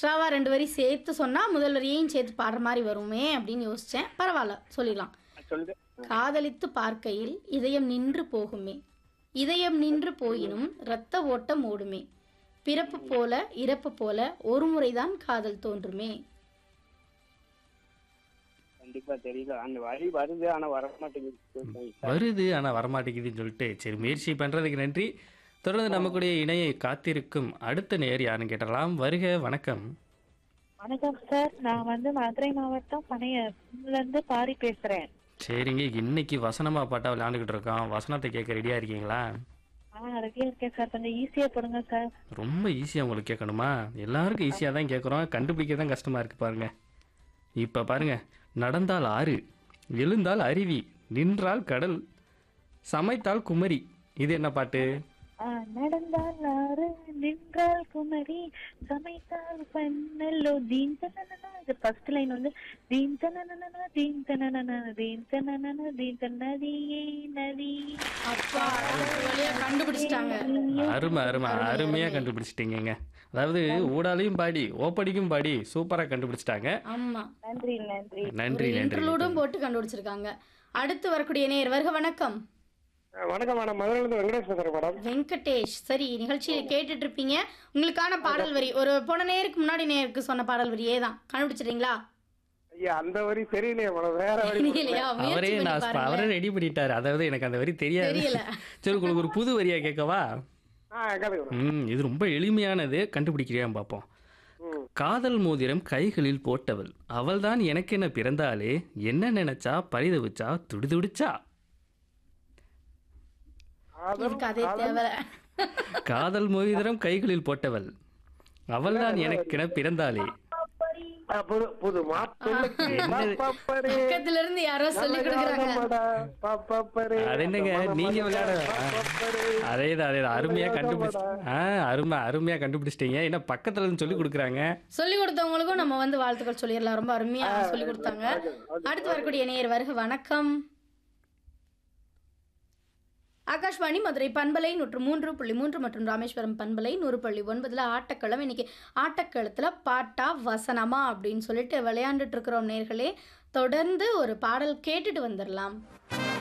எக்ஸ்ட்ராவா ரெண்டு வரி சேர்த்து சொன்னா முதல் வரியையும் சேர்த்து பாடுற மாதிரி வருமே அப்படின்னு யோசிச்சேன் பரவாயில்ல சொல்லிடலாம் சொல்லுங்க காதலித்து பார்க்கையில் இதயம் நின்று போகுமே இதயம் நின்று போயினும் இரத்த ஓட்டம் ஓடுமே பிறப்பு போல இறப்பு போல ஒரு முறைதான் காதல் தோன்றுமே கண்டிப்பா தெரியல அந்த வழி வருது ஆனா வர மாட்டேங்குது வருது ஆனால் வரமாட்டேங்குதுன்னு சொல்லிட்டு சரி முயற்சி பண்ணுறதுக்கு நன்றி தொடர்ந்து நமக்குடைய இணையை காத்திருக்கும் அடுத்த நேர் யாருன்னு கேட்டலாம் வருக வணக்கம் வணக்கம் சார் நான் வந்து மதுரை மாவட்டம் பனையர்ல இருந்து பாரி பேசுறேன் சரிங்க இன்னைக்கு வசனமா பாட்டா விளையாண்டுக்கிட்டு இருக்கோம் வசனத்தை கேட்க ரெடியாக இருக்கீங்களா ஆ ரெடியா இருக்கேன் சார் கொஞ்சம் ஈஸியா போடுங்க சார் ரொம்ப ஈஸியாக உங்களுக்கு கேட்கணுமா எல்லாருக்கும் ஈஸியாக தான் கேட்குறோம் கண்டுபிடிக்க தான் கஷ்டமாக இருக்கு பாருங்க இப்போ பாருங்க நடந்தால் ஆறு எழுந்தால் அருவி நின்றால் கடல் சமைத்தால் குமரி இது என்ன பாட்டு ஆ, நடந்தால் ஆறு நின்றால் குமரி சமைத்தால் பண்ணல்லோ தீன் தனனனா இது ஃபர்ஸ்ட் லைன் வந்து தீன் தனனனா தீன் தனனனா தீன் தனனனா தீன் தன நதியே நதி அப்பா ஒரு வழியா கண்டுபிடிச்சிட்டாங்க அருமை அருமை அருமையாக கண்டுபிடிச்சிட்டீங்கங்க அதாவது ஊடாலையும் பாடி ஓப்படிக்கும் பாடி சூப்பராக கண்டுபிடிச்சிட்டாங்க ஆமா நன்றி நன்றி நன்றி நன்றி இன்டர்லூடும் போட்டு கண்டுபிடிச்சிருக்காங்க அடுத்து வரக்கூடிய நேர் வருக வணக்கம் வணக்கம் மேடம் மதுரையில இருந்து வெங்கடேஷ் பேசுறேன் மேடம் வெங்கடேஷ் சரி நிகழ்ச்சியை கேட்டுட்டு இருப்பீங்க உங்களுக்கான பாடல் வரி ஒரு போன நேருக்கு முன்னாடி நேருக்கு சொன்ன பாடல் வரியே தான் கண்டுபிடிச்சிடுறீங்களா ஐயா அந்த வரி தெரியலையே மேடம் வேற வரி தெரியலையா அவரே முயற்சி பண்ணி நான் பாருங்க. அவரே ரெடி பண்ணிட்டாரு அதாவது எனக்கு அந்த வரி தெரியாது தெரியல. சரி உங்களுக்கு ஒரு புது வரியா கேட்கவா ஆ கேளுங்க ம் இது ரொம்ப எளிமையானது கண்டுபிடிக்கிறியான்னு பார்ப்போம் ம். காதல் மோதிரம் கைகளில் போட்டவள் அவள்தான் எனக்கென பிறந்தாலே என்ன நினைச்சா பரிதவிச்சா துடிதுடிச்சா இதுக்கு அதே தேவை காதல் மோதிரம் கைகளில் போட்டவள் அவள்தான் எனக்கென பிறந்தாலே ஆ, புது புது மாப்பிள்ளைக்கு பாப்பாப்பரு. பக்கத்துல இருந்து யாரோ சொல்லி கொடுக்குறாங்க நல்ல பாப்பாப்பரு. அது என்னங்க நீங்க விளையாட பாப்பாப்பரு. அதேதான் அதேதான் அருமையா கண்டுபிடிச்சு ஆ அருமை அருமையா கண்டுபிடிச்சிட்டீங்க என்ன பக்கத்துல இருந்து சொல்லி கொடுக்குறாங்க சொல்லி கொடுத்தவங்களுக்கும் நம்ம வந்து வாழ்த்துக்கள் சொல்லிடலாம் ரொம்ப அருமையா சொல்லி கொடுத்தாங்க அடுத்து வரக்கூடிய நேர் வருக வணக்கம் ஆகாஷ்வாணி மதுரை பண்பலை நூற்று மூன்று புள்ளி மூன்று மற்றும் ராமேஸ்வரம் பண்பலை நூறு புள்ளி ஒன்பதுல ஆட்டக்களம் இன்னைக்கு ஆட்டக்களத்துல பாட்டா வசனமா அப்படின்னு சொல்லிட்டு விளையாண்டுட்டு இருக்கிறோம் நேர்களே தொடர்ந்து ஒரு பாடல் கேட்டுட்டு வந்துடலாம்